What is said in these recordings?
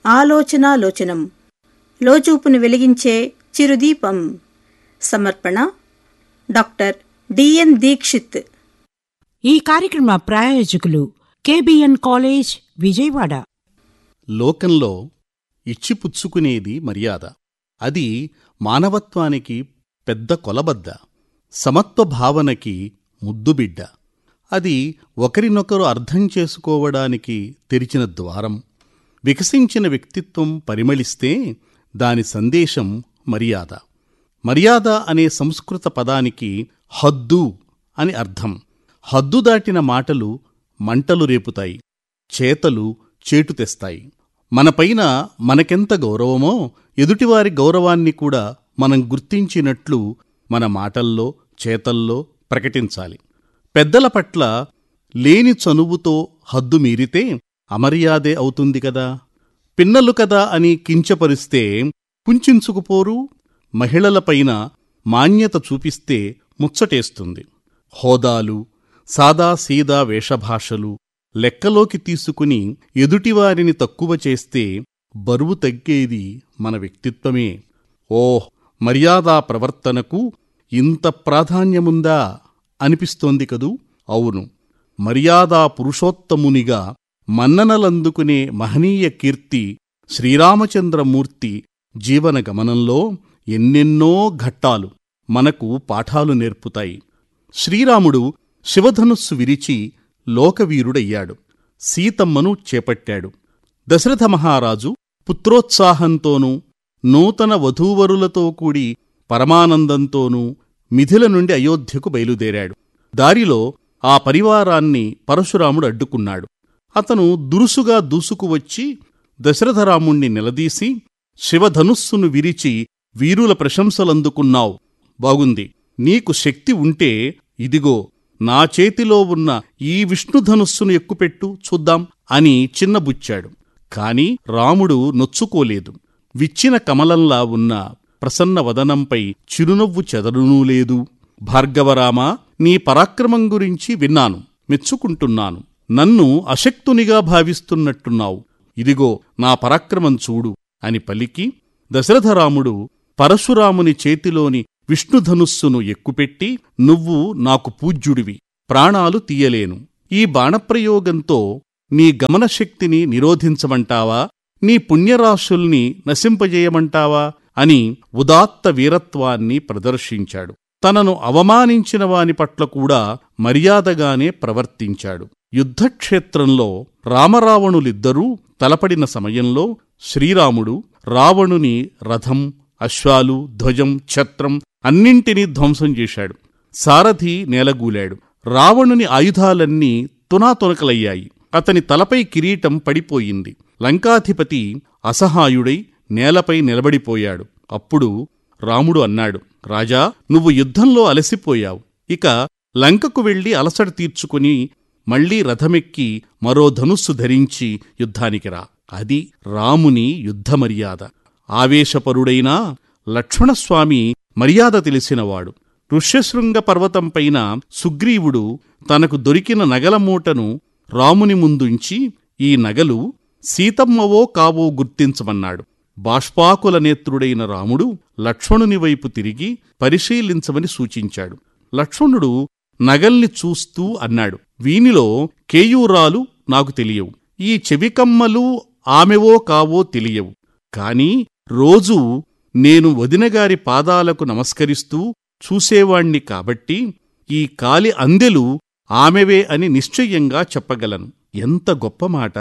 ఆలోచనాలోచనం లోచూపును వెలిగించే చిరుదీపం సమర్పణ డాక్టర్ డిఎన్ దీక్షిత్ ఈ కార్యక్రమ ప్రాయోజకులు కేబిఎన్ కాలేజ్ విజయవాడ లోకంలో ఇచ్చిపుచ్చుకునేది మర్యాద అది మానవత్వానికి పెద్ద కొలబద్ద సమత్వ భావనకి ముద్దుబిడ్డ అది ఒకరినొకరు అర్థం చేసుకోవడానికి తెరిచిన ద్వారం వికసించిన వ్యక్తిత్వం పరిమళిస్తే దాని సందేశం మర్యాద మర్యాద అనే సంస్కృత పదానికి హద్దు అని అర్థం హద్దు దాటిన మాటలు మంటలు రేపుతాయి చేతలు చేటు తెస్తాయి మనపైన మనకెంత గౌరవమో ఎదుటివారి గౌరవాన్ని కూడా మనం గుర్తించినట్లు మన మాటల్లో చేతల్లో ప్రకటించాలి పెద్దల పట్ల లేని చనువుతో హద్దు మీరితే అమర్యాదే అవుతుంది కదా పిన్నలు కదా అని కించపరిస్తే కుంచించుకుపోరు మహిళలపైన మాన్యత చూపిస్తే ముచ్చటేస్తుంది హోదాలు సాదా సీదా వేషభాషలు లెక్కలోకి తీసుకుని ఎదుటివారిని తక్కువ చేస్తే బరువు తగ్గేది మన వ్యక్తిత్వమే ఓహ్ మర్యాదా ప్రవర్తనకు ఇంత ప్రాధాన్యముందా అనిపిస్తోంది కదూ అవును మర్యాదా పురుషోత్తమునిగా మన్ననలందుకునే మహనీయ కీర్తి శ్రీరామచంద్రమూర్తి జీవన గమనంలో ఎన్నెన్నో ఘట్టాలు మనకు పాఠాలు నేర్పుతాయి శ్రీరాముడు శివధనుస్సు విరిచి లోకవీరుడయ్యాడు సీతమ్మను చేపట్టాడు దశరథ మహారాజు పుత్రోత్సాహంతోనూ నూతన వధూవరులతో కూడి పరమానందంతోనూ మిథిల నుండి అయోధ్యకు బయలుదేరాడు దారిలో ఆ పరివారాన్ని పరశురాముడు అడ్డుకున్నాడు అతను దురుసుగా దూసుకువచ్చి దశరథరాముణ్ణి నిలదీసి శివధనుస్సును విరిచి వీరుల ప్రశంసలందుకున్నావు బాగుంది నీకు శక్తి ఉంటే ఇదిగో నా చేతిలో ఉన్న ఈ విష్ణుధనుస్సును ఎక్కుపెట్టు చూద్దాం అని చిన్నబుచ్చాడు కాని రాముడు నొచ్చుకోలేదు విచ్చిన కమలంలా ఉన్న ప్రసన్న వదనంపై చిరునవ్వు చెదరునూ లేదు భార్గవరామా నీ పరాక్రమం గురించి విన్నాను మెచ్చుకుంటున్నాను నన్ను అశక్తునిగా భావిస్తున్నట్టున్నావు ఇదిగో నా పరాక్రమం చూడు అని పలికి దశరథరాముడు పరశురాముని చేతిలోని విష్ణుధనుస్సును ఎక్కుపెట్టి నువ్వు నాకు పూజ్యుడివి ప్రాణాలు తీయలేను ఈ బాణప్రయోగంతో నీ గమనశక్తిని నిరోధించమంటావా నీ పుణ్యరాశుల్ని నశింపజేయమంటావా అని ఉదాత్త వీరత్వాన్ని ప్రదర్శించాడు తనను అవమానించిన వాని పట్ల కూడా మర్యాదగానే ప్రవర్తించాడు యుద్ధక్షేత్రంలో రామరావణులిద్దరూ తలపడిన సమయంలో శ్రీరాముడు రావణుని రథం అశ్వాలు ధ్వజం ఛత్రం అన్నింటినీ ధ్వంసం చేశాడు సారథి నేలగూలాడు రావణుని ఆయుధాలన్నీ తునాతునకలయ్యాయి అతని తలపై కిరీటం పడిపోయింది లంకాధిపతి అసహాయుడై నేలపై నిలబడిపోయాడు అప్పుడు రాముడు అన్నాడు రాజా నువ్వు యుద్ధంలో అలసిపోయావు ఇక లంకకు వెళ్లి అలసట తీర్చుకుని మళ్లీ రథమెక్కి మరో ధనుస్సు ధరించి యుద్ధానికి రా అది రాముని యుద్ధమర్యాద ఆవేశపరుడైనా లక్ష్మణస్వామి మర్యాద తెలిసినవాడు ఋష్యశృంగ పర్వతంపైన సుగ్రీవుడు తనకు దొరికిన నగల మూటను రాముని ముందుంచి ఈ నగలు సీతమ్మవో కావో గుర్తించమన్నాడు బాష్పాకుల నేత్రుడైన రాముడు లక్ష్మణుని వైపు తిరిగి పరిశీలించమని సూచించాడు లక్ష్మణుడు నగల్ని చూస్తూ అన్నాడు వీనిలో కేయూరాలు నాకు తెలియవు ఈ చెవికమ్మలు ఆమెవో కావో తెలియవు కాని రోజూ నేను వదినగారి పాదాలకు నమస్కరిస్తూ చూసేవాణ్ణి కాబట్టి ఈ కాలి అందెలు ఆమెవే అని నిశ్చయంగా చెప్పగలను ఎంత గొప్ప మాట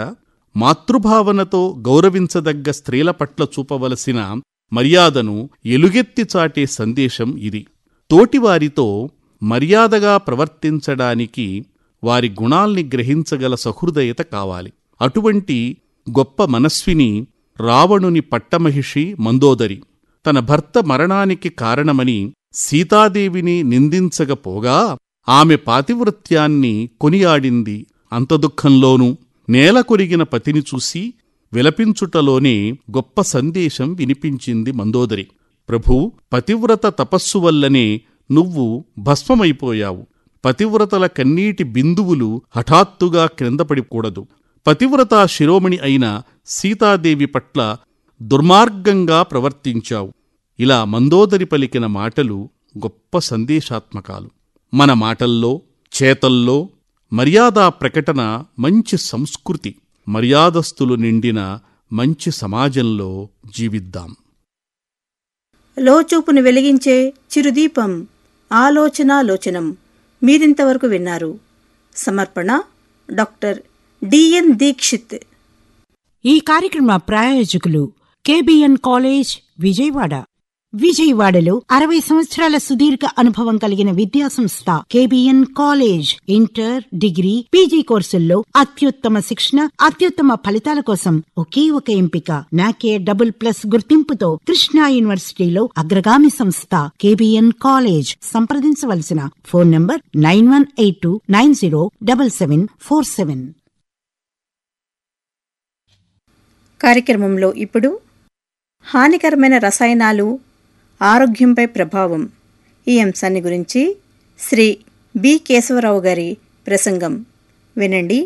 మాతృభావనతో గౌరవించదగ్గ స్త్రీల పట్ల చూపవలసిన మర్యాదను ఎలుగెత్తి చాటే సందేశం ఇది తోటివారితో మర్యాదగా ప్రవర్తించడానికి వారి గుణాల్ని గ్రహించగల సహృదయత కావాలి అటువంటి గొప్ప మనస్విని రావణుని పట్టమహిషి మందోదరి తన భర్త మరణానికి కారణమని సీతాదేవిని నిందించకపోగా ఆమె పాతివృత్యాన్ని కొనియాడింది అంత దుఃఖంలోనూ నేల కొరిగిన పతిని చూసి విలపించుటలోనే గొప్ప సందేశం వినిపించింది మందోదరి ప్రభూ పతివ్రత తపస్సు వల్లనే నువ్వు భస్మమైపోయావు పతివ్రతల కన్నీటి బిందువులు హఠాత్తుగా క్రిందపడికూడదు పతివ్రత శిరోమణి అయిన సీతాదేవి పట్ల దుర్మార్గంగా ప్రవర్తించావు ఇలా మందోదరి పలికిన మాటలు గొప్ప సందేశాత్మకాలు మన మాటల్లో చేతల్లో మర్యాదా ప్రకటన మంచి సంస్కృతి మర్యాదస్తులు నిండిన మంచి సమాజంలో జీవిద్దాం లోచూపును వెలిగించే చిరుదీపం ఆలోచనాలోచనం మీరింతవరకు విన్నారు సమర్పణ డాక్టర్ డిఎన్ దీక్షిత్ ఈ కార్యక్రమ ప్రాయోజకులు కేబిఎన్ కాలేజ్ విజయవాడ విజయవాడలో అరవై సంవత్సరాల సుదీర్ఘ అనుభవం కలిగిన విద్యా సంస్థ KBN college inter degree PG కోర్సుల్లో అత్యుత్తమ శిక్షణ అత్యుత్తమ ఫలితాల కోసం ఒకే ఒక ఎంపిక నాకే డబుల్ ప్లస్ గుర్తింపుతో కృష్ణా యూనివర్సిటీలో అగ్రగామి సంస్థ కేబిఎన్ కాలేజ్ సంప్రదించవలసిన phone number nine one eight two nine zero double seven four seven కార్యక్రమంలో ఇప్పుడు హానికరమైన రసాయనాలు ఆరోగ్యంపై ప్రభావం ఈ అంశాన్ని గురించి శ్రీ బి కేశవరావు గారి ప్రసంగం వినండి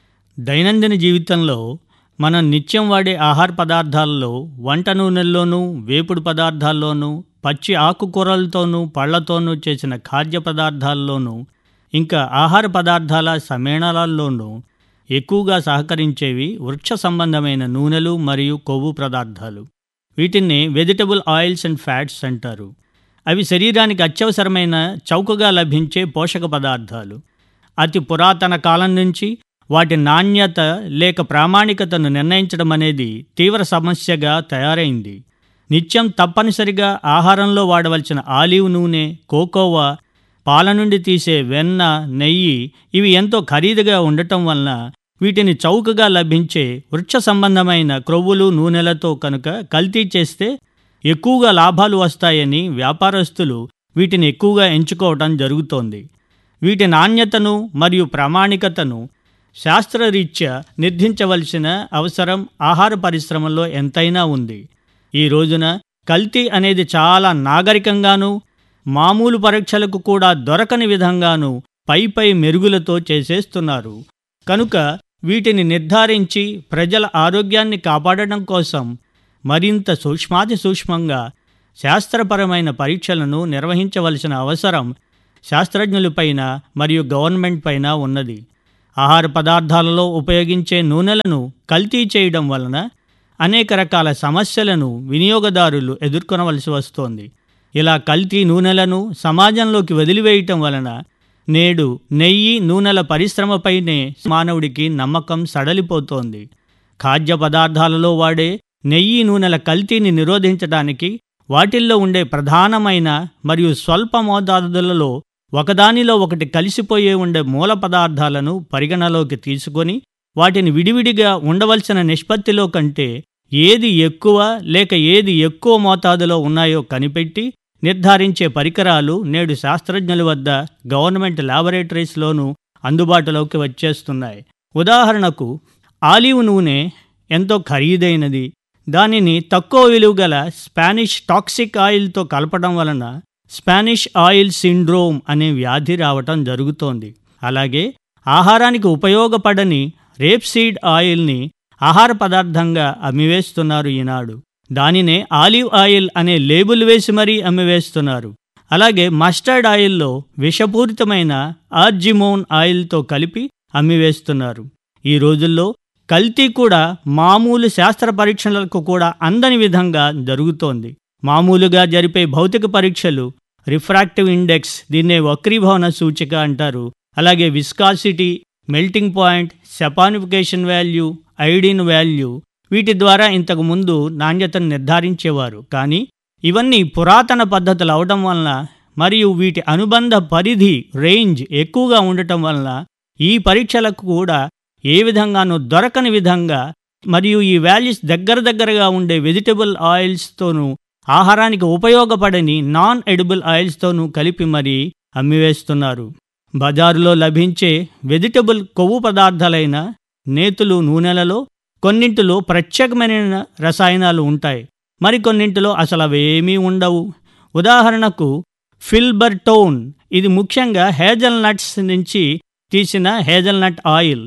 దైనందిన జీవితంలో మనం నిత్యం వాడే ఆహార పదార్థాల్లో వంట నూనెల్లోనూ వేపుడు పదార్థాల్లోనూ పచ్చి ఆకుకూరలతోనూ పళ్లతోనూ చేసిన ఖాద్య పదార్థాల్లోనూ ఇంకా ఆహార పదార్థాల సమ్మేళనాల్లోనూ ఎక్కువగా సహకరించేవి వృక్ష సంబంధమైన నూనెలు మరియు కొవ్వు పదార్థాలు వీటిని వెజిటబుల్ ఆయిల్స్ అండ్ ఫ్యాట్స్ అంటారు అవి శరీరానికి అత్యవసరమైన చౌకగా లభించే పోషక పదార్థాలు అతి పురాతన కాలం నుంచి వాటి నాణ్యత లేక ప్రామాణికతను నిర్ణయించడం అనేది తీవ్ర సమస్యగా తయారైంది నిత్యం తప్పనిసరిగా ఆహారంలో వాడవలసిన ఆలివ్ నూనె కోకోవా పాల నుండి తీసే వెన్న నెయ్యి ఇవి ఎంతో ఖరీదుగా ఉండటం వలన వీటిని చౌకగా లభించే వృక్ష సంబంధమైన క్రొవ్వులు నూనెలతో కనుక కల్తీ చేస్తే ఎక్కువగా లాభాలు వస్తాయని వ్యాపారస్తులు వీటిని ఎక్కువగా ఎంచుకోవటం జరుగుతోంది వీటి నాణ్యతను మరియు ప్రామాణికతను శాస్త్రరీత్యా నిర్ధించవలసిన అవసరం ఆహార పరిశ్రమల్లో ఎంతైనా ఉంది ఈ రోజున కల్తీ అనేది చాలా నాగరికంగానూ మామూలు పరీక్షలకు కూడా దొరకని విధంగానూ పై పై మెరుగులతో చేసేస్తున్నారు కనుక వీటిని నిర్ధారించి ప్రజల ఆరోగ్యాన్ని కాపాడడం కోసం మరింత సూక్ష్మాతి సూక్ష్మంగా శాస్త్రపరమైన పరీక్షలను నిర్వహించవలసిన అవసరం శాస్త్రజ్ఞులపైన మరియు గవర్నమెంట్ పైన ఉన్నది ఆహార పదార్థాలలో ఉపయోగించే నూనెలను కల్తీ చేయడం వలన అనేక రకాల సమస్యలను వినియోగదారులు ఎదుర్కొనవలసి వస్తోంది ఇలా కల్తీ నూనెలను సమాజంలోకి వదిలివేయటం వలన నేడు నెయ్యి నూనెల పరిశ్రమపైనే మానవుడికి నమ్మకం సడలిపోతోంది ఖాద్య పదార్థాలలో వాడే నెయ్యి నూనెల కల్తీని నిరోధించడానికి వాటిల్లో ఉండే ప్రధానమైన మరియు స్వల్ప మోతాదులలో ఒకదానిలో ఒకటి కలిసిపోయే ఉండే మూల పదార్థాలను పరిగణలోకి తీసుకొని వాటిని విడివిడిగా ఉండవలసిన నిష్పత్తిలో కంటే ఏది ఎక్కువ లేక ఏది ఎక్కువ మోతాదులో ఉన్నాయో కనిపెట్టి నిర్ధారించే పరికరాలు నేడు శాస్త్రజ్ఞుల వద్ద గవర్నమెంట్ ల్యాబొరేటరీస్లోనూ అందుబాటులోకి వచ్చేస్తున్నాయి ఉదాహరణకు ఆలివ్ నూనె ఎంతో ఖరీదైనది దానిని తక్కువ విలువ గల స్పానిష్ టాక్సిక్ ఆయిల్తో కలపడం వలన స్పానిష్ ఆయిల్ సిండ్రోమ్ అనే వ్యాధి రావటం జరుగుతోంది అలాగే ఆహారానికి ఉపయోగపడని రేప్సీడ్ ఆయిల్ని ఆహార పదార్థంగా అమ్మివేస్తున్నారు ఈనాడు దానినే ఆలివ్ ఆయిల్ అనే లేబుల్ వేసి మరీ అమ్మివేస్తున్నారు అలాగే మస్టర్డ్ ఆయిల్లో విషపూరితమైన ఆర్జిమోన్ ఆయిల్తో కలిపి అమ్మివేస్తున్నారు ఈ రోజుల్లో కల్తీ కూడా మామూలు శాస్త్ర పరీక్షలకు కూడా అందని విధంగా జరుగుతోంది మామూలుగా జరిపే భౌతిక పరీక్షలు రిఫ్రాక్టివ్ ఇండెక్స్ దీన్నే వక్రీభవన సూచిక అంటారు అలాగే viscosity melting point saponification value iodine value వీటి ద్వారా ఇంతకు ముందు నాణ్యతను నిర్ధారించేవారు కానీ ఇవన్నీ పురాతన పద్ధతులు అవడం వలన మరియు వీటి అనుబంధ పరిధి రేంజ్ ఎక్కువగా ఉండటం వలన ఈ పరీక్షలకు కూడా ఏ విధంగానూ దొరకని విధంగా మరియు ఈ వాల్యూస్ దగ్గర దగ్గరగా ఉండే వెజిటబుల్ ఆయిల్స్తోనూ ఆహారానికి ఉపయోగపడని నాన్ ఎడిబుల్ ఆయిల్స్తోనూ కలిపి మరీ అమ్మివేస్తున్నారు బజారులో లభించే వెజిటబుల్ కొవ్వు పదార్థాలైన నేతులు నూనెలలో కొన్నింటిలో ప్రత్యేకమైన రసాయనాలు ఉంటాయి మరికొన్నింటిలో అసలు అవేమీ ఉండవు ఉదాహరణకు ఫిల్బర్టోన్ ఇది ముఖ్యంగా హేజల్ నట్స్ నుంచి తీసిన హేజల్నట్ ఆయిల్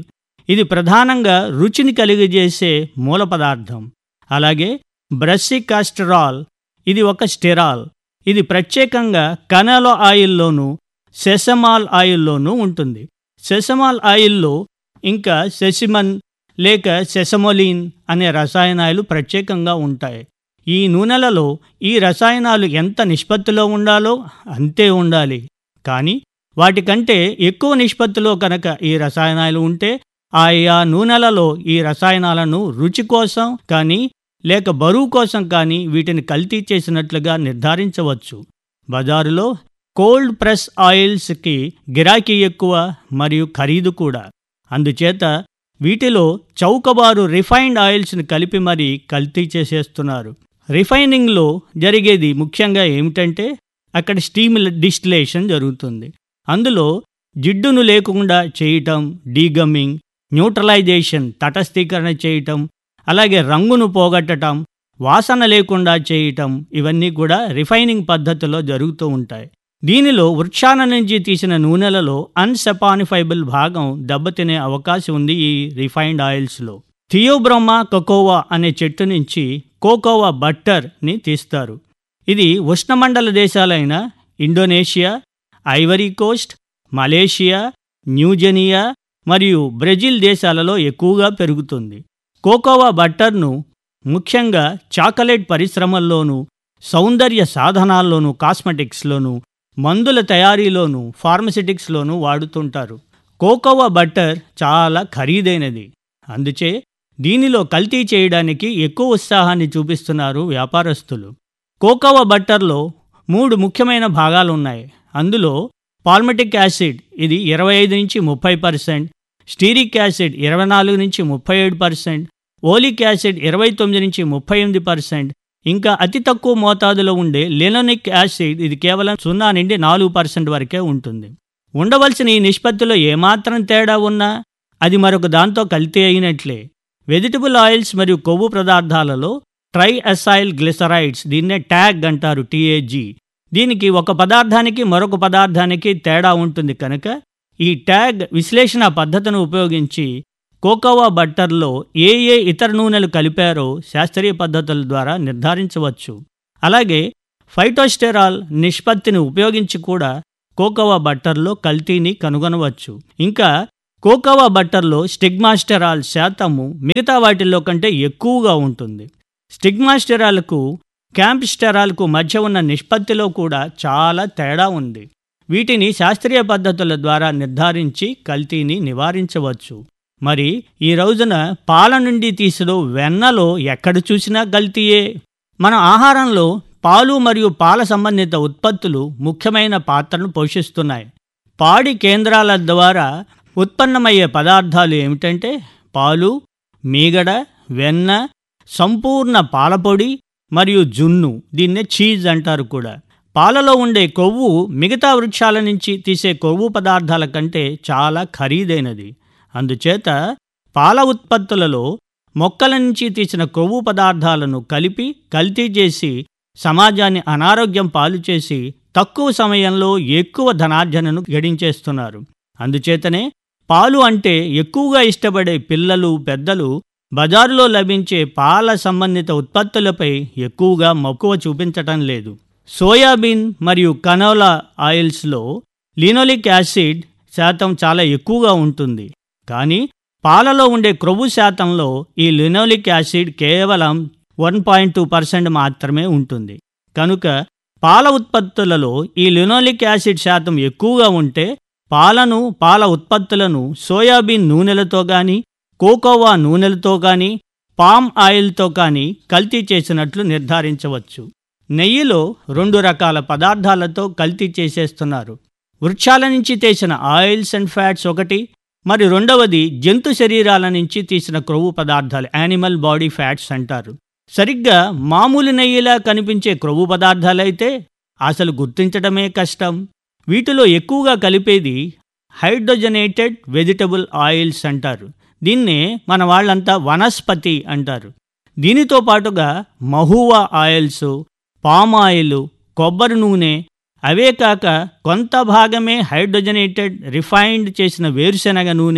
ఇది ప్రధానంగా రుచిని కలిగజేసే మూల పదార్థం అలాగే బ్రస్సికాస్టరాల్ ఇది ఒక స్టెరాల్ ఇది ప్రత్యేకంగా కనలో ఆయిల్లోనూ సెసమాల్ ఆయిల్లోనూ ఉంటుంది సెసమాల్ ఆయిల్లో ఇంకా సెసిమన్ లేక సెసమోలిన్ అనే రసాయనాలు ప్రత్యేకంగా ఉంటాయి ఈ నూనెలలో ఈ రసాయనాలు ఎంత నిష్పత్తిలో ఉండాలో అంతే ఉండాలి కానీ వాటికంటే ఎక్కువ నిష్పత్తిలో కనుక ఈ రసాయనాలు ఉంటే ఆయా నూనెలలో ఈ రసాయనాలను రుచి కోసం కానీ లేక బరువు కోసం కానీ వీటిని కల్తీ చేసినట్లుగా నిర్ధారించవచ్చు బజారులో కోల్డ్ ప్రెస్ ఆయిల్స్కి గిరాకీ ఎక్కువ మరియు ఖరీదు కూడా అందుచేత వీటిలో చౌకబారు రిఫైన్డ్ ఆయిల్స్ని కలిపి మరీ కల్తీ చేసేస్తున్నారు రిఫైనింగ్లో జరిగేది ముఖ్యంగా ఏమిటంటే అక్కడ స్టీమ్ డిస్టిలేషన్ జరుగుతుంది అందులో జిడ్డును లేకుండా చేయటం డీగమ్మింగ్ న్యూట్రలైజేషన్ తటస్థీకరణ చేయటం అలాగే రంగును పోగొట్టటం వాసన లేకుండా చేయటం ఇవన్నీ కూడా రిఫైనింగ్ పద్ధతిలో జరుగుతూ ఉంటాయి దీనిలో వృక్షాల నుంచి తీసిన నూనెలలో అన్సెపానిఫైబుల్ భాగం దెబ్బతినే అవకాశం ఉంది ఈ రిఫైన్డ్ ఆయిల్స్లో థియోబ్రోమా కొకోవా అనే చెట్టు నుంచి కోకోవా బట్టర్ని తీస్తారు ఇది ఉష్ణమండల దేశాలైన Indonesia Ivory Coast Malaysia New Guinea మరియు బ్రెజిల్ దేశాలలో ఎక్కువగా పెరుగుతుంది కోకోవా బట్టర్ను ముఖ్యంగా చాకలెట్ పరిశ్రమల్లోనూ సౌందర్య సాధనాల్లోనూ కాస్మెటిక్స్లోనూ మందుల తయారీలోనూ ఫార్మసిటిక్స్లోనూ వాడుతుంటారు కోకోవా బట్టర్ చాలా ఖరీదైనది అందుచే దీనిలో కల్తీ చేయడానికి ఎక్కువ ఉత్సాహాన్ని చూపిస్తున్నారు వ్యాపారస్తులు కోకోవా బట్టర్లో మూడు ముఖ్యమైన భాగాలు ఉన్నాయి అందులో పాల్మెటిక్ యాసిడ్ ఇది ఇరవై ఐదు నుంచి ముప్పై పర్సెంట్ స్టీరిక్ యాసిడ్ ఇరవై నాలుగు నుంచి ముప్పై ఏడు పర్సెంట్ ఓలిక్ యాసిడ్ ఇరవై తొమ్మిది నుంచి ముప్పై ఎనిమిది పర్సెంట్ ఇంకా అతి తక్కువ మోతాదులో ఉండే లెనోనిక్ యాసిడ్ ఇది కేవలం సున్నా నుండి నాలుగు పర్సెంట్ వరకే ఉంటుంది ఉండవలసిన ఈ నిష్పత్తిలో ఏమాత్రం తేడా ఉన్నా అది మరొక దాంతో కల్తీ అయినట్లే వెజిటబుల్ ఆయిల్స్ మరియు కొవ్వు పదార్థాలలో ట్రై అసైల్ గ్లిసరైడ్స్ దీన్నే ట్యాగ్ అంటారు టీఏజీ దీనికి ఒక పదార్థానికి మరొక పదార్థానికి తేడా ఉంటుంది కనుక ఈ ట్యాగ్ విశ్లేషణ పద్ధతిని ఉపయోగించి కోకోవా బట్టర్లో ఏ ఏ ఇతర నూనెలు కలిపారో శాస్త్రీయ పద్ధతుల ద్వారా నిర్ధారించవచ్చు అలాగే ఫైటోస్టెరాల్ నిష్పత్తిని ఉపయోగించి కూడా కోకోవా బట్టర్లో కల్తీని కనుగొనవచ్చు ఇంకా కోకోవా బట్టర్లో స్టిగ్మాస్టెరాల్ శాతము మిగతా వాటిల్లో కంటే ఎక్కువగా ఉంటుంది స్టిగ్మాస్టెరాల్కు క్యాంప్స్టెరాల్కు మధ్య ఉన్న నిష్పత్తిలో కూడా చాలా తేడా ఉంది వీటిని శాస్త్రీయ పద్ధతుల ద్వారా నిర్ధారించి కల్తీని నివారించవచ్చు మరి ఈ రోజున పాల నుండి తీసిన వెన్నలో ఎక్కడ చూసినా కల్తీయే మన ఆహారంలో పాలు మరియు పాల సంబంధిత ఉత్పత్తులు ముఖ్యమైన పాత్రను పోషిస్తున్నాయి పాడి కేంద్రాల ద్వారా ఉత్పన్నమయ్యే పదార్థాలు ఏమిటంటే పాలు మీగడ వెన్న సంపూర్ణ పాలపొడి మరియు జున్ను దీన్నే చీజ్ అంటారు కూడా పాలలో ఉండే కొవ్వు మిగతా వృక్షాల నుంచి తీసే కొవ్వు పదార్థాల కంటే చాలా ఖరీదైనది అందుచేత పాల ఉత్పత్తులలో మొక్కల నుంచి తీసిన కొవ్వు పదార్థాలను కలిపి కల్తీ చేసి సమాజాన్ని అనారోగ్యం పాలు చేసి తక్కువ సమయంలో ఎక్కువ ధనార్జనను గడించేస్తున్నారు అందుచేతనే పాలు అంటే ఎక్కువగా ఇష్టపడే పిల్లలు పెద్దలు బజారులో లభించే పాల సంబంధిత ఉత్పత్తులపై ఎక్కువగా మక్కువ చూపించటం లేదు సోయాబీన్ మరియు కనోలా ఆయిల్స్లో లినోలిక్ యాసిడ్ శాతం చాలా ఎక్కువగా ఉంటుంది కానీ పాలలో ఉండే క్రొవ్వు శాతంలో ఈ లినోలిక్ యాసిడ్ కేవలం వన్ పాయింట్ టూ పర్సెంట్ మాత్రమే ఉంటుంది కనుక పాల ఉత్పత్తులలో ఈ లినోలిక్ యాసిడ్ శాతం ఎక్కువగా ఉంటే పాలను పాల ఉత్పత్తులను సోయాబీన్ నూనెలతో కానీ కోకోవా నూనెలతో కానీ పామ్ ఆయిల్తో కానీ కల్తీ చేసినట్లు నిర్ధారించవచ్చు నెయ్యిలో రెండు రకాల పదార్థాలతో కల్తీ చేసేస్తున్నారు వృక్షాల నుంచి తీసిన ఆయిల్స్ అండ్ ఫ్యాట్స్ ఒకటి మరి రెండవది జంతు శరీరాల నుంచి తీసిన క్రొవ్వు పదార్థాలు యానిమల్ బాడీ ఫ్యాట్స్ అంటారు సరిగ్గా మామూలు నెయ్యిలా కనిపించే క్రొవ్వు పదార్థాలైతే అసలు గుర్తించడమే కష్టం వీటిలో ఎక్కువగా కలిపేది హైడ్రోజనేటెడ్ వెజిటబుల్ ఆయిల్స్ అంటారు దీన్నే మన వాళ్ళంతా వనస్పతి అంటారు దీనితో పాటుగా మహువా ఆయిల్స్ పామ్ ఆయిల్ కొబ్బరి నూనె అవే కాక కొంత భాగమే హైడ్రోజనేటెడ్ రిఫైన్డ్ చేసిన వేరుశెనగ నూనె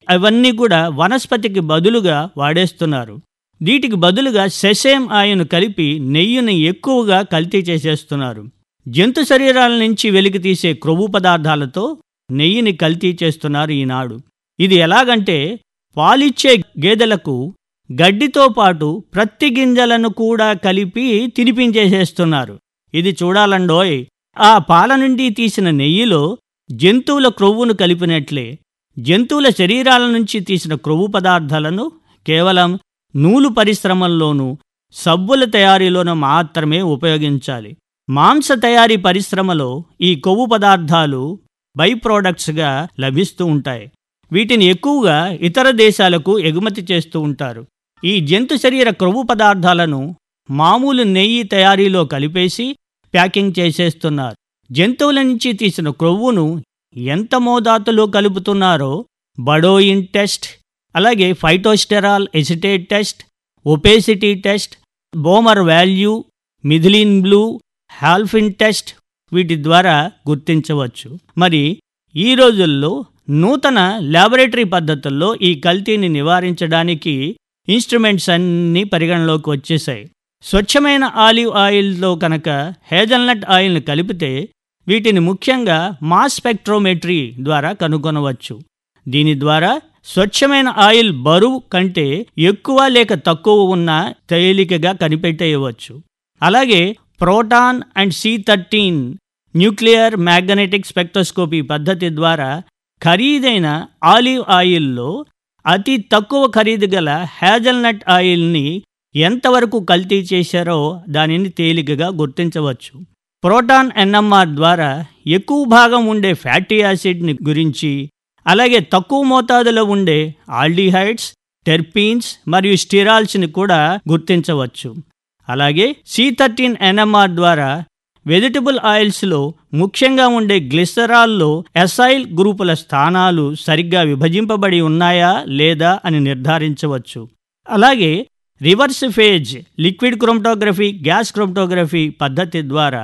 అవన్నీ కూడా వనస్పతికి బదులుగా వాడేస్తున్నారు వీటికి బదులుగా సెసేమ్ ఆయిల్ను కలిపి నెయ్యిని ఎక్కువగా కల్తీ చేసేస్తున్నారు జంతు శరీరాల నుంచి వెలికి తీసే క్రొవ్వు పదార్థాలతో నెయ్యిని కల్తీ చేస్తున్నారు ఈనాడు ఇది ఎలాగంటే పాలిచ్చే గేదెలకు గడ్డితో పాటు ప్రత్తి గింజలను కూడా కలిపి తినిపించేసేస్తున్నారు ఇది చూడాలండోయ్ ఆ పాల నుండి తీసిన నెయ్యిలో జంతువుల క్రొవ్వును కలిపినట్లే జంతువుల శరీరాల నుంచి తీసిన క్రొవ్వు పదార్థాలను కేవలం నూలు పరిశ్రమల్లోనూ సబ్బుల తయారీలోనూ మాత్రమే ఉపయోగించాలి మాంస తయారీ పరిశ్రమలో ఈ కొవ్వు పదార్థాలు బై ప్రోడక్ట్స్గా లభిస్తూ ఉంటాయి వీటిని ఎక్కువగా ఇతర దేశాలకు ఎగుమతి చేస్తూ ఉంటారు ఈ జంతు శరీర క్రొవ్వు పదార్థాలను మామూలు నెయ్యి తయారీలో కలిపేసి ప్యాకింగ్ చేసేస్తున్నారు జంతువుల నుంచి తీసిన క్రొవ్వును ఎంత మోతాదులో కలుపుతున్నారో బడోయిన్ టెస్ట్ అలాగే phytosterol acetate test opacity test Bomer value methylene blue Halphen test వీటి ద్వారా గుర్తించవచ్చు మరి ఈ రోజుల్లో నూతన ల్యాబొరేటరీ పద్ధతుల్లో ఈ కల్తీని నివారించడానికి ఇన్స్ట్రుమెంట్స్ అన్నీ పరిగణలోకి వచ్చేసాయి స్వచ్ఛమైన ఆలివ్ ఆయిల్లో కనుక హేజల్నట్ ఆయిల్ని కలిపితే వీటిని ముఖ్యంగా మాస్ స్పెక్ట్రోమెట్రీ ద్వారా కనుగొనవచ్చు దీని ద్వారా స్వచ్ఛమైన ఆయిల్ బరువు కంటే ఎక్కువ లేక తక్కువ ఉన్న తేలికగా కనిపెట్టేయవచ్చు అలాగే proton and C thirteen nuclear magnetic spectroscopy పద్ధతి ద్వారా ఖరీదైన ఆలివ్ ఆయిల్లో అతి తక్కువ ఖరీదు గల హ్యాజల్నట్ ఆయిల్ని ఎంతవరకు కల్తీ చేశారో దానిని తేలికగా గుర్తించవచ్చు ప్రోటాన్ ఎన్ఎంఆర్ ద్వారా ఎక్కువ భాగం ఉండే ఫ్యాటీ యాసిడ్ని గురించి అలాగే తక్కువ మోతాదులో ఉండే ఆల్డిహైడ్స్ టెర్పీన్స్ మరియు స్టిరాల్స్ని కూడా గుర్తించవచ్చు అలాగే సి థర్టీన్ ఎన్ఎంఆర్ ద్వారా వెజిటబుల్ ఆయిల్స్లో ముఖ్యంగా ఉండే గ్లిసరాల్లో ఎసైల్ గ్రూపుల స్థానాలు సరిగ్గా విభజింపబడి ఉన్నాయా లేదా అని నిర్ధారించవచ్చు అలాగే reverse phase liquid chromatography gas chromatography పద్ధతి ద్వారా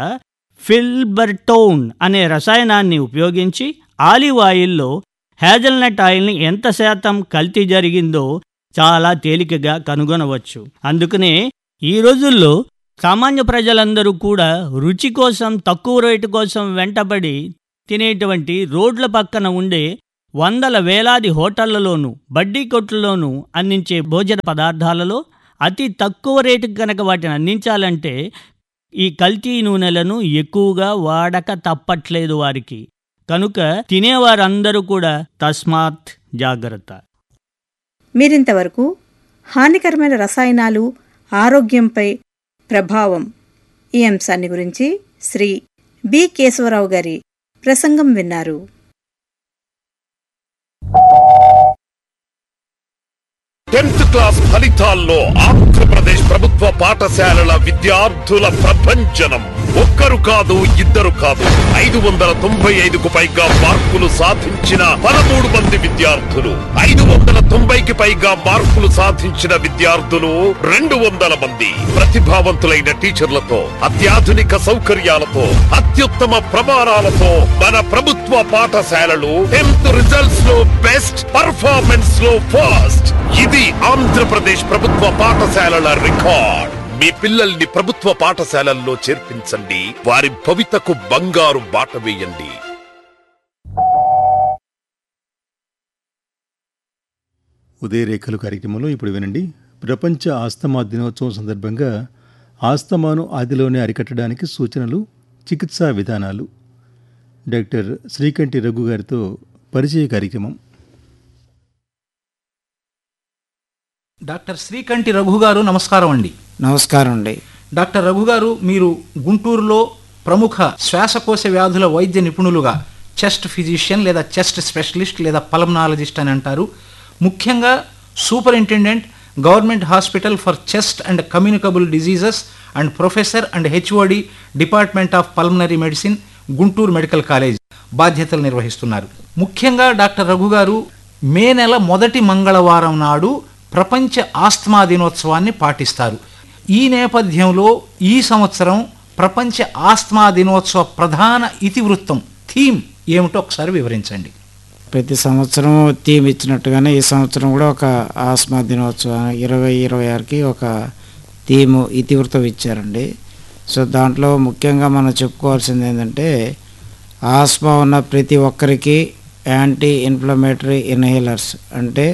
ఫిల్బర్టోన్ అనే రసాయనాన్ని ఉపయోగించి ఆలివ్ ఆయిల్లో హ్యాజల్నట్ ఆయిల్ని ఎంత శాతం కల్తీ జరిగిందో చాలా తేలికగా కనుగొనవచ్చు అందుకనే ఈ రోజుల్లో సామాన్య ప్రజలందరూ కూడా రుచి కోసం తక్కువ రేటు కోసం వెంటబడి తినేటువంటి రోడ్ల పక్కన ఉండే వందల వేలాది హోటళ్లలోనూ బడ్డీ కొట్లలోనూ అందించే భోజన పదార్థాలలో అతి తక్కువ రేటుకి కనుక వాటిని అందించాలంటే ఈ కల్తీ నూనెలను ఎక్కువగా వాడక తప్పట్లేదు వారికి కనుక తినేవారందరూ కూడా తస్మాత్ జాగ్రత్త మీరింతవరకు హానికరమైన రసాయనాలు ఆరోగ్యంపై ప్రభావం ఈ అంశాన్ని గురించి శ్రీ బి కేశవరావు గారి ప్రసంగం విన్నారు టెన్త్ క్లాస్ ఫలితాల్లో ఆంధ్రప్రదేశ్ ప్రభుత్వ పాఠశాలల విద్యార్థుల ప్రభంజనం ఒక్కరు కాదు ఇద్దరు కాదు ఐదు వందల తొంభై ఐదుకు పైగా మార్కులు సాధించిన పదమూడు మంది విద్యార్థులు ఐదు వందల తొంభైకి పైగా మార్కులు సాధించిన విద్యార్థులు రెండు వందల మంది ప్రతిభావంతులైన టీచర్లతో అత్యాధునిక సౌకర్యాలతో అత్యుత్తమ ప్రమాణాలతో మన ప్రభుత్వ పాఠశాలలు టెన్త్ రిజల్ట్స్ లో బెస్ట్ పర్ఫార్మెన్స్ లో ఫస్ట్ ఇది ఆంధ్రప్రదేశ్ ప్రభుత్వ పాఠశాలల రికార్డ్ మీ పిల్లల్ని ప్రభుత్వ పాఠశాలల్లో చేర్పించండి వారి భవితకు బంగారు బాట వేయండి ఉదయరేఖలు కార్యక్రమంలో ఇప్పుడు వినండి ప్రపంచ ఆస్తమా దినోత్సవం సందర్భంగా ఆస్తమాను ఆదిలోనే అరికట్టడానికి సూచనలు చికిత్సా విధానాలు డాక్టర్ శ్రీకంఠి రఘు గారితో పరిచయ కార్యక్రమం డాక్టర్ శ్రీకంఠి రఘు గారు నమస్కారం అండి నమస్కారం అండి డాక్టర్ రఘు గారు మీరు గుంటూరులో ప్రముఖ శ్వాసకోశ వ్యాధుల వైద్య నిపుణులుగా చెస్ట్ ఫిజిషియన్ లేదా చెస్ట్ స్పెషలిస్ట్ లేదా పల్మనాలజిస్ట్ అని అంటారు ముఖ్యంగా superintendent government hospital for chest and communicable diseases and professor and HOD department of pulmonary medicine Guntur medical college బాధ్యతలు నిర్వహిస్తున్నారు ముఖ్యంగా డాక్టర్ రఘు గారు మే నెల మొదటి మంగళవారం నాడు ప్రపంచ ఆస్తమా దినోత్సవాన్ని పాటిస్తారు ఈ నేపథ్యంలో ఈ సంవత్సరం ప్రపంచ ఆస్తమా దినోత్సవ ప్రధాన ఇతివృత్తం థీమ్ ఏమిటో ఒకసారి వివరించండి ప్రతి సంవత్సరం థీమ్ ఇచ్చినట్టుగానే ఈ సంవత్సరం కూడా ఒక ఆస్మా దినోత్సవం ఇరవై ఇరవై ఆరుకి ఒక థీము ఇతివృత్తం ఇచ్చారండి సో దాంట్లో ముఖ్యంగా మనం చెప్పుకోవాల్సింది ఏంటంటే ఆస్మా ఉన్న ప్రతి ఒక్కరికి యాంటీ ఇన్ఫ్లమేటరీ ఇన్హేలర్స్ అంటే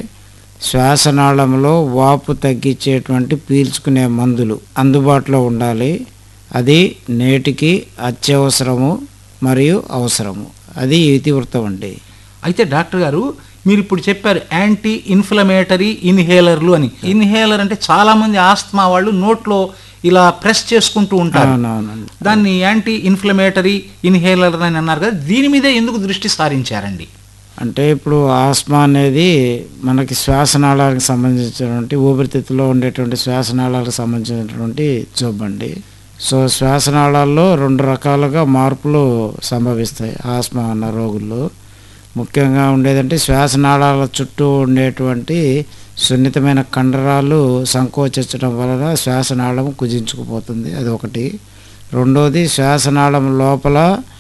శ్వాసనాళంలో వాపు తగ్గించేటువంటి పీల్చుకునే మందులు అందుబాటులో ఉండాలి అది నేటికి అత్యవసరము మరియు అవసరము అది ఇతివృత్తం అండి అయితే డాక్టర్ గారు మీరు ఇప్పుడు చెప్పారు యాంటీ ఇన్ఫ్లమేటరీ ఇన్హేలర్లు అని ఇన్హేలర్ అంటే చాలా మంది ఆస్తమా వాళ్ళు నోట్లో ఇలా ప్రెస్ చేసుకుంటూ ఉంటారు అవునవునండి దాన్ని యాంటీ ఇన్ఫ్లమేటరీ ఇన్హేలర్ అని అన్నారు కదా దీని మీదే ఎందుకు దృష్టి సారించారండి అంటే ఇప్పుడు ఆస్మా అనేది మనకి శ్వాసనాళాలకు సంబంధించినటువంటి ఊపిరితిత్తులో ఉండేటువంటి శ్వాసనాళాలకు సంబంధించినటువంటి జబ్బు అండి సో శ్వాసనాళాల్లో రెండు రకాలుగా మార్పులు సంభవిస్తాయి ఆస్మా ఉన్న రోగుల్లో ముఖ్యంగా ఉండేదంటే శ్వాసనాళాల చుట్టూ ఉండేటువంటి సున్నితమైన కండరాలు సంకోచించడం వలన శ్వాసనాళం కుజించుకుపోతుంది అది ఒకటి రెండోది శ్వాసనాళం లోపల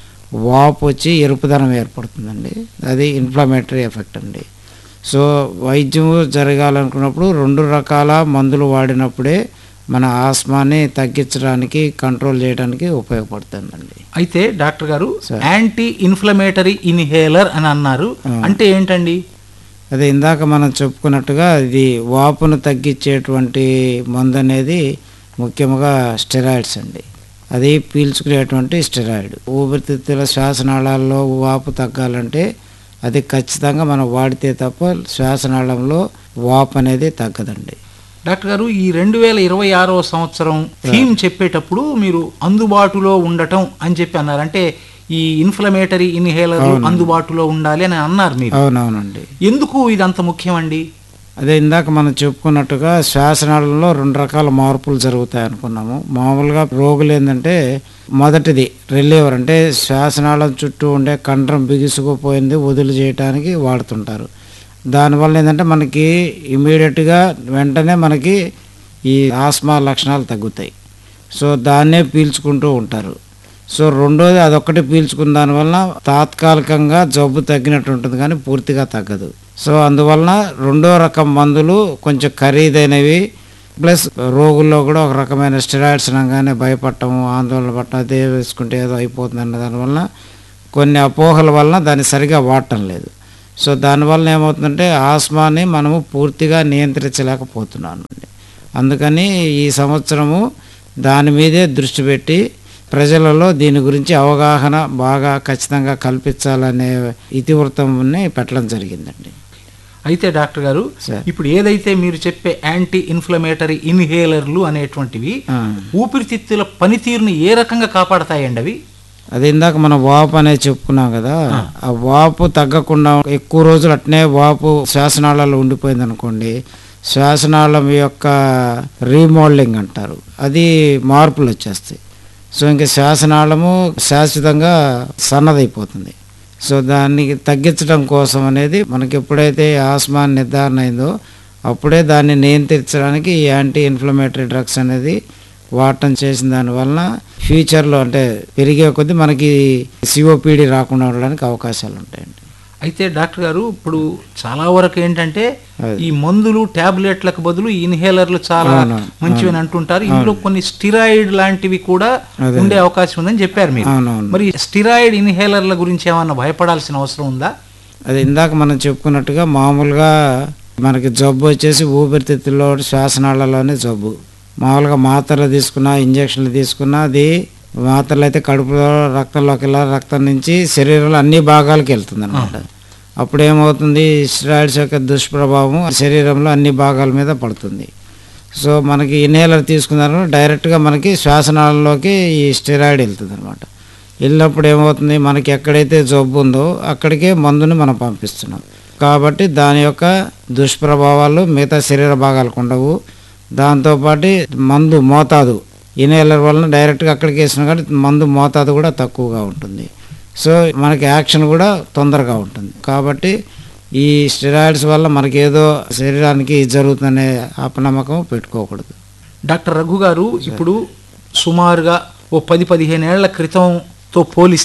వాపు వచ్చి ఎరుపుదనం ఏర్పడుతుందండి అది ఇన్ఫ్లమేటరీ ఎఫెక్ట్ అండి సో వైద్యం జరగాలనుకున్నప్పుడు రెండు రకాల మందులు వాడినప్పుడే మన ఆస్మాని తగ్గించడానికి కంట్రోల్ చేయడానికి ఉపయోగపడుతుందండి అయితే డాక్టర్ గారు సార్. యాంటీ ఇన్ఫ్లమేటరీ ఇన్హేలర్ అని అన్నారు అంటే ఏంటండి అదే ఇందాక మనం చెప్పుకున్నట్టుగా ఇది వాపును తగ్గించేటువంటి మందు అనేది ముఖ్యంగా స్టెరాయిడ్స్ అండి అది పీల్చుకునేటువంటి స్టెరాయిడ్ ఊపిరితిత్తుల శ్వాసనాళాల్లో వాపు తగ్గాలంటే అది ఖచ్చితంగా మనం వాడితే తప్ప శ్వాసనాళంలో వాపు అనేది తగ్గదండి డాక్టర్ గారు ఈ రెండు వేల ఇరవై ఆరో సంవత్సరం థీమ్ చెప్పేటప్పుడు మీరు అందుబాటులో ఉండటం అని చెప్పి అన్నారు అంటే ఈ ఇన్ఫ్లమేటరీ ఇన్హేలర్ అందుబాటులో ఉండాలి అని అన్నారు మీరు అవునవునండి ఎందుకు ఇది అంత ముఖ్యమండి అదే ఇందాక మనం చెప్పుకున్నట్టుగా శ్వాసనాళంలో రెండు రకాల మార్పులు జరుగుతాయి అనుకున్నాము మామూలుగా రోగులు ఏంటంటే మొదటిది రిలీవర్ అంటే శ్వాసనాళం చుట్టూ ఉండే కండరం బిగుసుకుపోయింది వదులు చేయడానికి వాడుతుంటారు దానివల్ల ఏంటంటే మనకి ఇమీడియట్గా వెంటనే మనకి ఈ ఆస్మా లక్షణాలు తగ్గుతాయి సో దాన్నే పీల్చుకుంటూ ఉంటారు సో రెండోది అదొక్కటి పీల్చుకున్న దానివల్ల తాత్కాలికంగా జబ్బు తగ్గినట్టు ఉంటుంది కానీ పూర్తిగా తగ్గదు సో అందువలన రెండో రకం మందులు కొంచెం ఖరీదైనవి ప్లస్ రోగుల్లో కూడా ఒక రకమైన స్టెరాయిడ్స్ అనగానే భయపడటము ఆందోళన పడటం అదే వేసుకుంటే ఏదో అయిపోతుంది అన్న దానివల్ల కొన్ని అపోహల వలన దాన్ని సరిగా వాడటం లేదు సో దానివల్ల ఏమవుతుందంటే ఆస్మాని మనము పూర్తిగా నియంత్రించలేకపోతున్నాను అందుకని ఈ సంవత్సరము దాని మీదే దృష్టి పెట్టి ప్రజలలో దీని గురించి అవగాహన బాగా ఖచ్చితంగా కల్పించాలనే ఇతివృత్తంని పెట్టడం జరిగిందండి అయితే డాక్టర్ గారు సార్. ఇప్పుడు ఏదైతే మీరు చెప్పే యాంటీ ఇన్ఫ్లమేటరీ ఇన్హేలర్లు అనేటువంటివి ఆ. ఊపిరితిత్తుల పనితీరుని ఏ రకంగా కాపాడతాయండి అవి అది ఇందాక మనం వాపు అనేది చెప్పుకున్నాం కదా ఆ వాపు తగ్గకుండా ఎక్కువ రోజులు అట్నే వాపు శ్వాసనాళాల్లో ఉండిపోయింది అనుకోండి శ్వాసనాళం యొక్క రీమోల్డింగ్ అంటారు అది మార్పులు వచ్చేస్తాయి సో ఇంకా శ్వాసనాళము శాశ్వతంగా సన్నదైపోతుంది సో దాన్ని తగ్గించడం కోసం అనేది మనకి ఎప్పుడైతే ఆస్మా నిర్ధారణ అయిందో అప్పుడే దాన్ని నియంత్రించడానికి ఈ యాంటీ ఇన్ఫ్లమేటరీ డ్రగ్స్ అనేది వాడటం చేసిన దానివలన ఫ్యూచర్లో అంటే పెరిగే కొద్దీ మనకి సిఓపిడి రాకుండా ఉండడానికి అవకాశాలు ఉంటాయండి అయితే డాక్టర్ గారు ఇప్పుడు చాలా వరకు ఏంటంటే అది. ఈ మందులు టాబ్లెట్లకు బదులు ఈ ఇన్హేలర్లు చాలా అవును, మంచివి అని అంటుంటారు ఇందులో కొన్ని స్టిరాయిడ్ లాంటివి కూడా అదే. ఉండే అవకాశం ఉందని చెప్పారు మీరు అవునవును. మరి స్టిరాయిడ్ ఇన్హేలర్ల గురించి ఏమన్నా భయపడాల్సిన అవసరం ఉందా అది ఇందాక మనం చెప్పుకున్నట్టుగా మామూలుగా మనకి జబ్బు వచ్చేసి ఊపిరితిత్తుల్లో శ్వాసనాళాలోనే జబ్బు మామూలుగా మాత్రలు తీసుకున్నా ఇంజక్షన్లు తీసుకున్నా అది మాత్రలు అయితే కడుపులో రక్తంలోకి వెళ్ళాలి రక్తం నుంచి శరీరంలో అన్ని భాగాలకు వెళ్తుంది అనమాట అప్పుడు ఏమవుతుంది స్టెరాయిడ్స్ యొక్క దుష్ప్రభావం శరీరంలో అన్ని భాగాల మీద పడుతుంది సో మనకి ఇన్హేలర్ తీసుకున్నారు డైరెక్ట్గా మనకి శ్వాసనాళంలోకి ఈ స్టెరాయిడ్ వెళ్తుంది అనమాట వెళ్ళినప్పుడు ఏమవుతుంది మనకి ఎక్కడైతే జబ్బు ఉందో అక్కడికే మందుని మనం పంపిస్తున్నాం కాబట్టి దాని యొక్క దుష్ప్రభావాలు మిగతా శరీర భాగాలకు ఉండవు దాంతోపాటు మందు మోతాదు ఇన్హేలర్ వలన డైరెక్ట్గా అక్కడికి వేసినా కానీ మందు మోతాదు కూడా తక్కువగా ఉంటుంది సో మనకి యాక్షన్ కూడా తొందరగా ఉంటుంది కాబట్టి ఈ స్టెరాయిడ్స్ వల్ల మనకి ఏదో శరీరానికి ఇది జరుగుతుందనే అపనమ్మకం పెట్టుకోకూడదు డాక్టర్ రఘు గారు ఇప్పుడు సుమారుగా ఓ పది పదిహేను ఏళ్ల క్రితంతో పోలిస్తే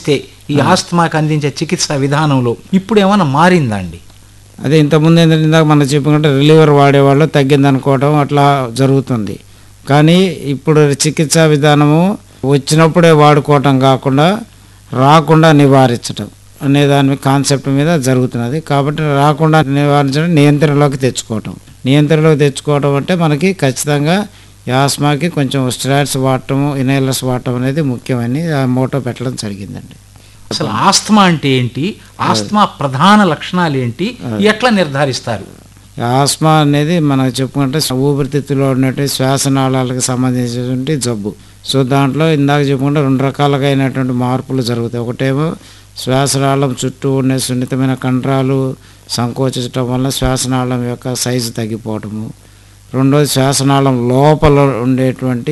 ఈ ఆస్తమాకి అందించే చికిత్సా విధానంలో ఇప్పుడు ఏమైనా మారిందా అండి అదే ఇంతకుముందు ఏంటంటే ఇందాక మనం చెప్పుకుంటే రిలీవర్ వాడేవాళ్ళు తగ్గింది అనుకోవడం అట్లా జరుగుతుంది కానీ ఇప్పుడు చికిత్సా విధానము వచ్చినప్పుడే వాడుకోవటం కాకుండా రాకుండా నివారించటం అనే దాని కాన్సెప్ట్ మీద జరుగుతున్నది కాబట్టి రాకుండా నివారించడం నియంత్రణలోకి తెచ్చుకోవటం నియంత్రణలోకి తెచ్చుకోవటం అంటే మనకి ఖచ్చితంగా ఈ ఆస్మాకి కొంచెం స్టెరాయిడ్స్ వాడటము ఇనైలర్స్ వాడటం అనేది ముఖ్యమని ఆ మోటో పెట్టడం జరిగిందండి అసలు ఆస్తమా అంటే ఏంటి ఆస్తమా ప్రధాన లక్షణాలు ఏంటి ఎట్లా నిర్ధారిస్తారు ఈ ఆస్మా అనేది మనం చెప్పుకుంటే ఊపిరితిత్తులో ఉన్నటువంటి శ్వాసనాళాలకు సంబంధించినటువంటి జబ్బు సో దాంట్లో ఇందాక చెప్పుకుంటే రెండు రకాలుగా అయినటువంటి మార్పులు జరుగుతాయి ఒకటేమో శ్వాసనాళం చుట్టూ ఉండే సున్నితమైన కండరాలు సంకోచించడం వల్ల శ్వాసనాళం యొక్క సైజు తగ్గిపోవటము రెండోది శ్వాసనాళం లోపల ఉండేటువంటి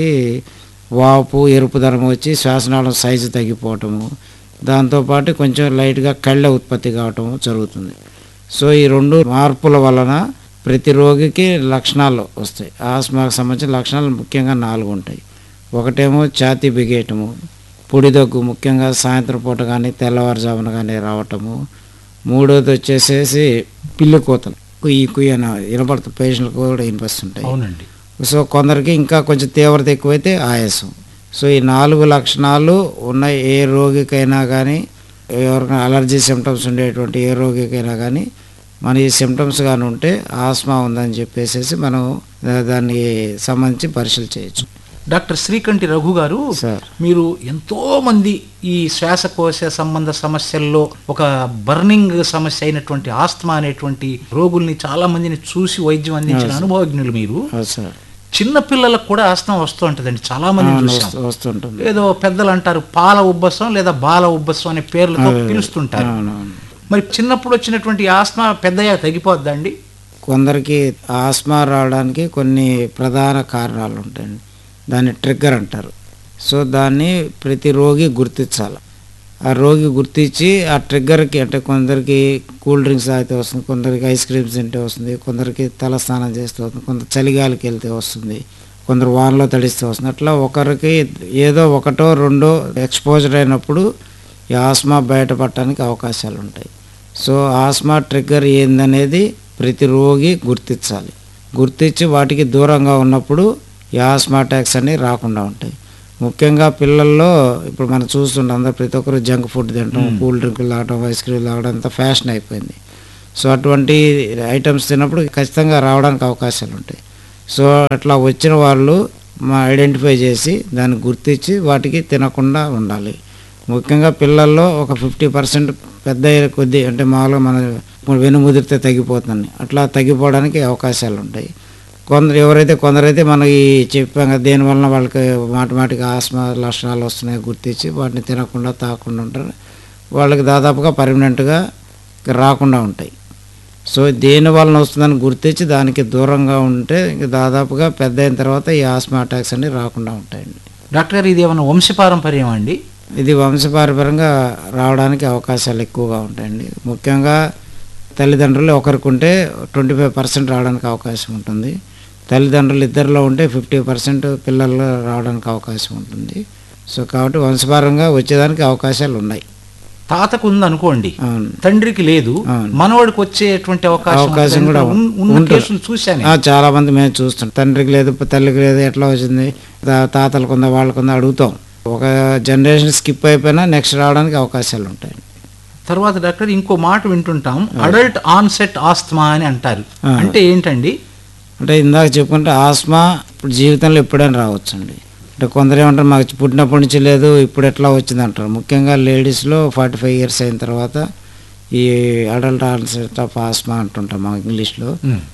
వాపు ఎరుపుదనం వచ్చి శ్వాసనాళం సైజు తగ్గిపోవటము దాంతోపాటు కొంచెం లైట్గా కళ్ళ ఉత్పత్తి కావటం జరుగుతుంది సో ఈ రెండు మార్పుల వలన ప్రతి రోగికి లక్షణాలు వస్తాయి ఆస్మాకు సంబంధించిన లక్షణాలు ముఖ్యంగా నాలుగు ఉంటాయి ఒకటేమో ఛాతీ బిగేయటము పొడి దగ్గు ముఖ్యంగా సాయంత్రం పూట కానీ తెల్లవారుజామున కానీ రావటము మూడోది వచ్చేసేసి పిల్లి కోతలు కుయ్యి కుయ్యి అని వినపడుతుంది పేషెంట్లకు కూడా వినిపిస్తుంటాయి అవునండి సో కొందరికి ఇంకా కొంచెం తీవ్రత ఎక్కువైతే ఆయాసం సో ఈ నాలుగు లక్షణాలు ఉన్న ఏ రోగికైనా కానీ ఎవరికైనా అలర్జీ సిమ్టమ్స్ ఉండేటువంటి ఏ రోగికైనా కానీ మన ఈ సిమ్టమ్స్ కానీ ఉంటే ఆస్మా ఉందని చెప్పేసి మనం దా- దానికి సంబంధించి పరిశీలన చేయొచ్చు డాక్టర్ శ్రీకంఠి రఘు గారు సార్. మీరు ఎంతో మంది ఈ శ్వాసకోశ సంబంధ సమస్యల్లో ఒక బర్నింగ్ సమస్య అయినటువంటి ఆస్తమా అనేటువంటి రోగుల్ని చాలా మందిని చూసి వైద్యం అందించిన అనుభవజ్ఞులు మీరు అవును సార్ చిన్న పిల్లలకు కూడా ఆస్తమా వస్తూ ఉంటుందండి చాలా మంది అవును, చూసాం వస్తూ- వస్తుంటుంది ఏదో పెద్దలు అంటారు పాల ఉబ్బసం లేదా బాల ఉబ్బసం అనే పేర్లతో పిలుస్తుంటారు అవునవును మరి చిన్నప్పుడు వచ్చినటువంటి ఆస్తమా పెద్దయ్యాక తగ్గిపోద్దా అండి కొందరికి ఆస్మా రావడానికి కొన్ని ప్రధాన కారణాలు ఉంటాయండి దాన్ని ట్రిగ్గర్ అంటారు సో దాన్ని ప్రతి రోగి గుర్తించాలి ఆ రోగి గుర్తించి ఆ ట్రిగ్గర్కి అంటే కొందరికి కూల్ డ్రింక్స్ తాగితే వస్తుంది కొందరికి ఐస్ క్రీమ్స్ తింటే వస్తుంది కొందరికి తల స్నానం చేస్తే వస్తుంది కొందరు చలిగాలికి వెళ్తే వస్తుంది కొందరు వానలో తడిస్తే వస్తుంది అట్లా ఒకరికి ఏదో ఒకటో రెండో ఎక్స్పోజర్ అయినప్పుడు ఈ ఆస్మా బయటపడటానికి అవకాశాలు ఉంటాయి సో ఆస్మా ట్రిగ్గర్ ఏందనేది ప్రతి రోగి గుర్తించాలి గుర్తించి వాటికి దూరంగా ఉన్నప్పుడు ఈ ఆస్మా అటాక్స్ అనేవి రాకుండా ఉంటాయి ముఖ్యంగా పిల్లల్లో ఇప్పుడు మనం చూస్తుంటాం అందరూ ప్రతి ఒక్కరు జంక్ ఫుడ్ తినడం కూల్ డ్రింకులు తాగడం ఐస్ క్రీమ్ తాగడం అంతా ఫ్యాషన్ అయిపోయింది సో అటువంటి ఐటమ్స్ తిన్నప్పుడు ఖచ్చితంగా రావడానికి అవకాశాలు ఉంటాయి సో అట్లా వచ్చిన వాళ్ళు మా ఐడెంటిఫై చేసి దాన్ని గుర్తించి వాటికి తినకుండా ఉండాలి ముఖ్యంగా పిల్లల్లో ఒక ఫిఫ్టీ పర్సెంట్ పెద్ద అయ్యే కొద్దీ అంటే మామూలుగా మన ఇప్పుడు వెనుముదిరితే తగ్గిపోతుంది అట్లా తగ్గిపోవడానికి అవకాశాలు ఉంటాయి కొందరు ఎవరైతే కొందరైతే మనకి చెప్పాం కదా దేనివల్ల వాళ్ళకి మాటి మాటికి ఆస్మా లక్షణాలు వస్తున్నాయి గుర్తించి వాటిని తినకుండా తాకుండా ఉంటారు వాళ్ళకి దాదాపుగా పర్మనెంట్గా రాకుండా ఉంటాయి సో దేని వలన వస్తుందని గుర్తించి దానికి దూరంగా ఉంటే ఇంక దాదాపుగా పెద్ద అయిన తర్వాత ఈ ఆస్మా అటాక్స్ అన్ని రాకుండా ఉంటాయండి డాక్టర్ గారు ఇది ఏమైనా వంశపారంపర్యం అండి ఇది వంశపారపరంగా రావడానికి అవకాశాలు ఎక్కువగా ఉంటాయండి ముఖ్యంగా తల్లిదండ్రులు ఒకరికి ఉంటే ట్వంటీ ఫైవ్ పర్సెంట్ రావడానికి అవకాశం ఉంటుంది తల్లిదండ్రులు ఇద్దరిలో ఉంటే ఫిఫ్టీ పర్సెంట్ పిల్లల్లో రావడానికి అవకాశం ఉంటుంది సో కాబట్టి వంశపారంగా వచ్చేదానికి అవకాశాలు ఉన్నాయి తాతకు ఉంది అనుకోండి అవును తండ్రికి లేదు అవును. మనవాడికి వచ్చేటువంటి అవకాశం అవకాశం కూడా ఉన్- ఉన్న ఉంటుంది. కేసులు చూశాను ఆ, చాలా మంది మేము చూస్తాం తండ్రికి లేదు తల్లికి లేదు ఎట్లా వచ్చింది తా- తాతలకు ఉందా వాళ్ళకు ఉందా అడుగుతాం ఒక జనరేషన్ స్కిప్ అయిపోయినా నెక్స్ట్ రావడానికి అవకాశాలు ఉంటాయి తర్వాత డాక్టర్ ఇంకో మాట వింటుంటాం అడల్ట్ ఆన్సెట్ ఆస్తమా అని అంటారు ఆ. అంటే ఏంటండి అంటే ఇందాక చెప్పుకుంటే ఆస్మా ఇప్పుడు జీవితంలో ఎప్పుడైనా రావచ్చండి అంటే కొందరు ఏమంటారు మాకు పుట్టినప్పటి నుంచి లేదు ఇప్పుడు ఎట్లా వచ్చింది అంటారు ముఖ్యంగా లేడీస్లో ఫార్టీ ఫైవ్ ఇయర్స్ అయిన తర్వాత ఈ అడల్ట్ ఆన్సెట్ ఆఫ్ ఆస్మా అంటుంటాం మా ఇంగ్లీష్లో